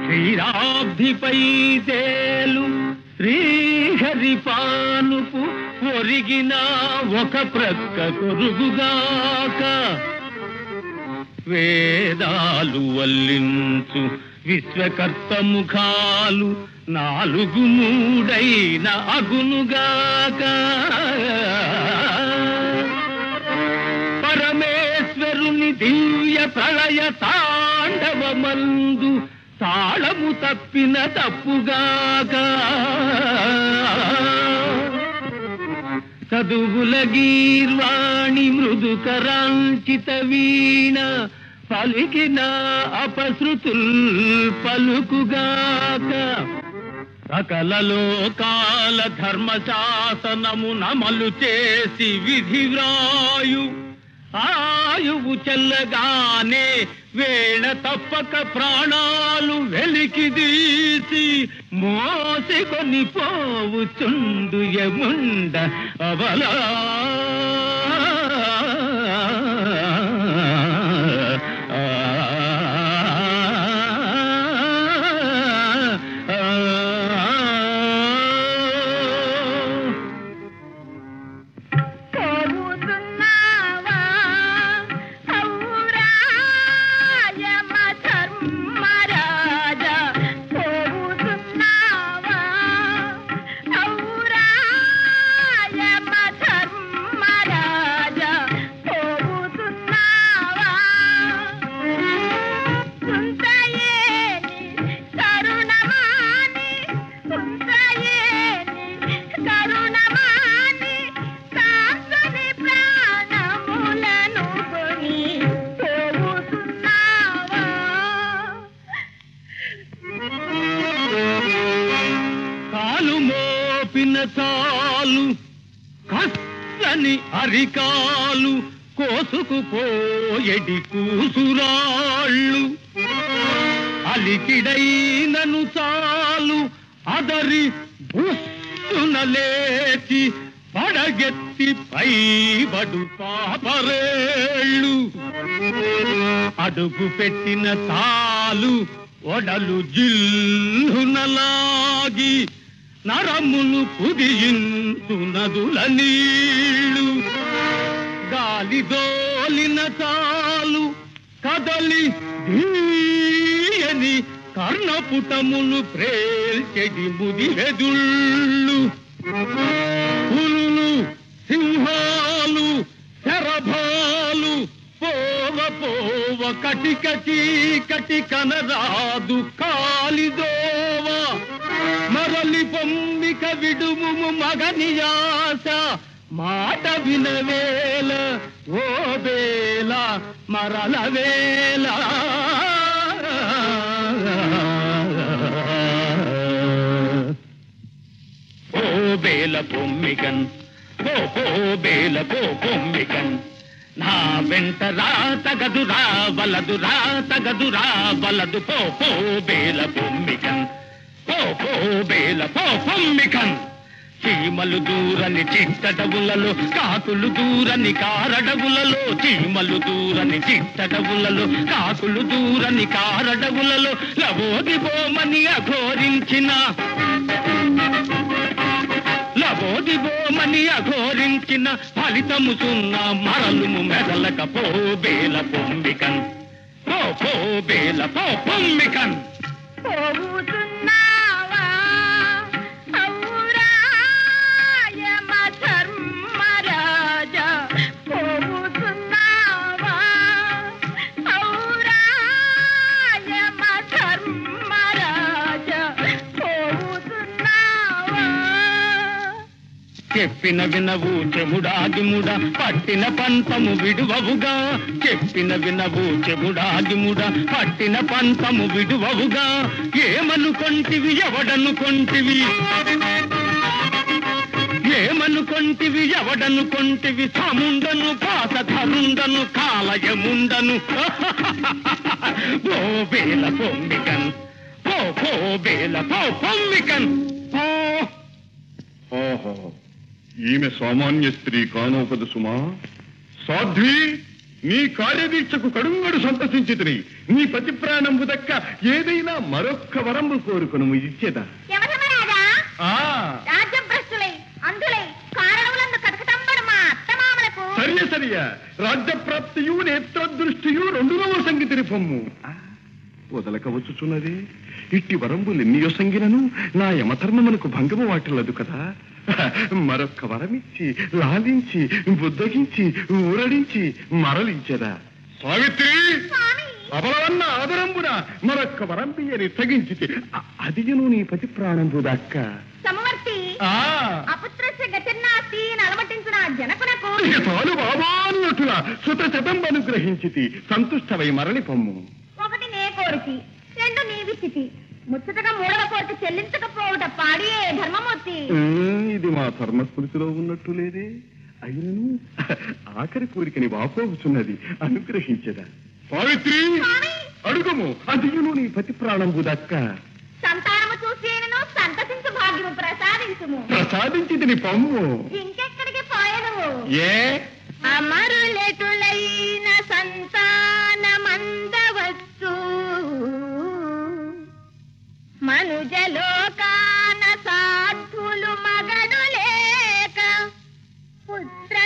శ్రీరాబ్ధిపై తేలు శ్రీహరి పానుపు ఒరిగిన ఒక ప్రక్క కొరుగుగాక వేదాలు వల్లించు విశ్వకర్త ముఖాలు నాలుగు మూడైన అగునుగాక పరమేశ్వరుని దివ్య ప్రళయ తాండవమందు తాళము తప్పిన తప్పుగాక చదువుల గీర్వాణి మృదుకరాంచిత వీణ పలికిన అపశృతుల్ పలుకుగాక సకల లోకాల ధర్మశాసనము నమలు చేసి విధి వ్రాయు ఆయువు చెల్లగానే వేళ తప్పక ప్రాణాలు వెలికిదీసి మోసికొని పోవుచుండు యముండ అవలా పోవుతున్నావా ఔరా యమ ధర్మరాజా పోవుతున్నావా ఔరా యమ ధర్మరాజా పోవుతున్నావా సుందయేని కరుణమాని సుందయేని కరుణమాని కాంతుని ప్రాణములను కొని పోవుతున్నావా కాలు మోపిన చాలు కస్తని అరికాలు కోసుకుపోయడి కూసురాళ్ళు అలికిడైనను చాలు అదరి బుస్సున లేచి పడగెత్తి పైబడు పాపరేళ్ళు అడుగు పెట్టిన తాలు ఒడలు జిల్లునలాగి నరములు కుదియించు నదుల నీళ్ళు గాలి దోలిన చాలు కదలి ధీయని కర్ణపుటములు ప్రేల్చెడి ముదివెదుళ్ళు పులులు సింహాలు శరభాలు పోవ పోవ కటిక చీకటి కనరాదు కాలిదోవ మరలి పొమ్మిక విడుము మగనియాస మాట వినవేల ఓ వేల మరల వేల ఓ బేల పొమ్మికన్ ఓ ఓ బేల పో పొమ్మికన్ నా వెంట రా తగదు రా వలదు రా తగదు రా వలదు పో పో బేల పొమ్మికన్ పో పో బేల పో పొమ్మికన్ చీమలు దూరని చిట్టడవులలో కాకులు దూరని కారడవులలో చీమలు దూరని చిట్టడవులలో కాకులు దూరని కారడవులలో లవోది బోమని అఘోరించిన లబోదిబోమని అఘోరించిన ఫలితము సున్నా మరలుము మెదలక పో బేల పొమ్మికన్ పో పో బేల పో పొమ్మికన్ పోవుతున్నావా ఔరా యమ ధర్మరాజా పోవుతున్నావా ఔరా యమ ధర్మరాజా పోవుతున్నావా చెప్పిన వినవు చెముడాగిముడ పట్టిన పంతము విడువవుగా చెప్పిన వినవు చెముడాగిముడ పట్టిన పంతము విడువవుగా ఏమనుకొంటివి ఎవడనుకొంటివి ఏమనుకొంటివి ఎవడనుకొంటివి సముండను పాసధరుండను కాలయముండను ఓ బేల పొమ్మికన్ పో పో బేల పో పొమ్మికన్ పో ఓహో ఈమె సామాన్య స్త్రీ కానోపదు సుమా సాధ్వి నీ కార్యదీక్షకు కడుంగడు సంతసించితిని నీ పతి ప్రాణంబు దక్క ఏదైనా మరొక్క వరంబు కోరుకును ఇచ్చేదా యమధర్మరాజా ఆ రాజ్యభ్రష్టులై అందులై కారణములందు కటకటంబడు మా అత్తమామలకు సరియ సరియ రాజ్యప్రాప్తియు నేత్రదృష్టియు రెండునవ సంగీతిని పొమ్ము వదలక వచ్చుచున్నది ఇట్టి వరంబులెన్నియో సంగినను నా యమధర్మమునకు భంగము వాటిల్లదు కదా మరొక్క వరమిచ్చి లాలించి బుద్ధగించి ఊరడించి మరలించెదా సావిత్రి స్వామి అబలవన్న ఆదరంబున మరొక్క వరంబియని తగించితే అ- అదియును నీ పతి ప్రాణంబు దక్క సమవర్తి ఆ అపుత్రస్య గతిర్నాస్తి నలమటించిన జనకునకు ఇక చాలు బాబానునట్టుగా సుత శతం అనుగ్రహించితి సంతుష్టవై మరలి పొమ్ము ఒకటి నే కోరితి రెండు నీవిచ్చితి ముచ్చటగా మూడవ కోరిక చెల్లించకపోవుట పాడియే ధర్మమూర్తి ఉమ్, ఇది మా ధర్మస్మృతిలో ఉన్నట్టు లేదే అయినను ఆఖరి కోరికని వాపోవుచున్నది అనుగ్రహించదా సావిత్రి స్వామి అడుగుము అదియును నీ పతి ప్రాణంబు దక్క సంతానము చూసేనను సంతసించు భాగ్యము ప్రసాదించుము ప్రసాదించితిని పొమ్ము ఇంకెక్కడికి పోయను ఏ అమరులెటులైన సంతానమందవచ్చు మనుజలోకాన సాధులు మగడు లేక పుత్ర